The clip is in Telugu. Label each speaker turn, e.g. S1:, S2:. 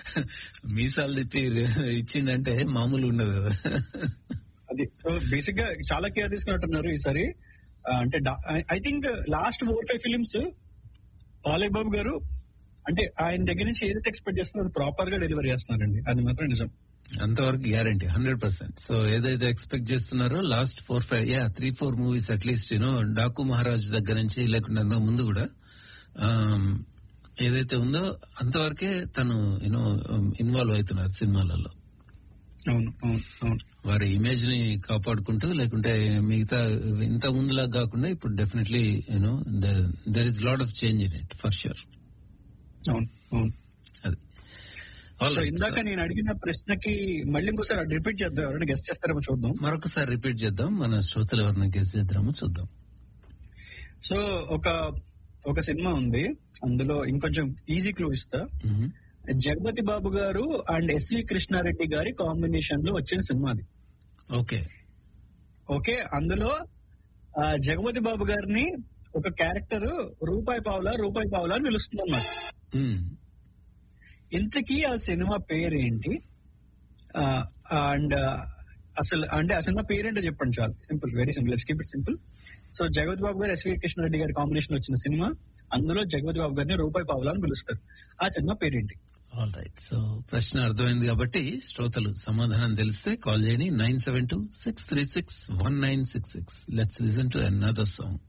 S1: మీసాలు తిప్పి ఇచ్చిండంటే మామూలు ఉండదు కదా
S2: అది సో బేసిక్ గా చాలా కేర్ తీసుకున్నట్టున్నారు ఈసారి ఆ, అంటే I think last four five films Balayya Babu garu అంటే ఆయన దగ్గర నుంచి ఏదైతే ఎక్స్పెక్ట్ చేస్తున్నారో అది ప్రాపర్ గా డెలివరీ చేస్తున్నారండి అది మాత్రం నిజం
S1: అంతవరకు గ్యారంటీ హండ్రెడ్ పర్సెంట్ సో ఏదైతే ఎక్స్పెక్ట్ చేస్తున్నారో last four five ya three four movies at least you know Daaku Maharaj దగ్గర నుంచి లేకుండా అంతకు ముందు కూడా ఆమ్, ఏదైతే ఉందో అంతవరకే తను యూనో ఇన్వాల్వ్ అవుతున్నారు సినిమాలలో
S2: అవును అవును అవును
S1: వారి ఇమేజ్ ని కాపాడుకుంటూ లేకుంటే మిగతా ఇంత ముందులా కాకుండా ఇప్పుడు definitely you know there is lot of change in it for sure
S2: అవును అవును
S1: అది
S2: సో
S1: Alright,
S2: ఇందాక
S1: so
S2: నేను అడిగిన ప్రశ్నకి మళ్ళీ ఇంకోసారి రిపీట్ చేద్దాం ఎవరైనా గెస్ట్ చేస్తారేమో చూద్దాం
S1: మరొకసారి రిపీట్ చేద్దాం మన శ్రోతలు ఎవరిని గెస్ చేద్దామో చూద్దాం
S2: సో ఒక ఒక సినిమా ఉంది అందులో ఇంకొంచెం ఈజీ క్లూ ఇస్తా
S1: మ్మ్.
S2: జగపతి బాబు గారు అండ్ ఎస్వి కృష్ణారెడ్డి గారి కాంబినేషన్ లో వచ్చిన సినిమా అది
S1: ఓకే
S2: ఓకే అందులో ఆ, జగపతి బాబు గారిని ఒక క్యారెక్టర్ రూపాయి పావులా రూపాయి పావులా అని పిలుస్తుంది అన్నమాట
S1: మ్మ్.
S2: ఇంతకీ ఆ సినిమా పేరేంటి అండ్ అసలు అంటే ఆ సినిమా పేరేంటో చెప్పండి చాలు simple very simple let's keep it simple so Jagapathi Babu garu S V Krishna Reddy గారి కాంబినేషన్ వచ్చిన సినిమా అందులో జగపతి బాబు గారిని రూపాయి పావులా అని పిలుస్తారు ఆ సినిమా పేరేంటి
S1: ఆల్ రైట్ సో ప్రశ్న అర్థమైంది కాబట్టి శ్రోతలు సమాధానం తెలిస్తే కాల్ చేయండి nine seven two six three six one nine six six let's listen to another song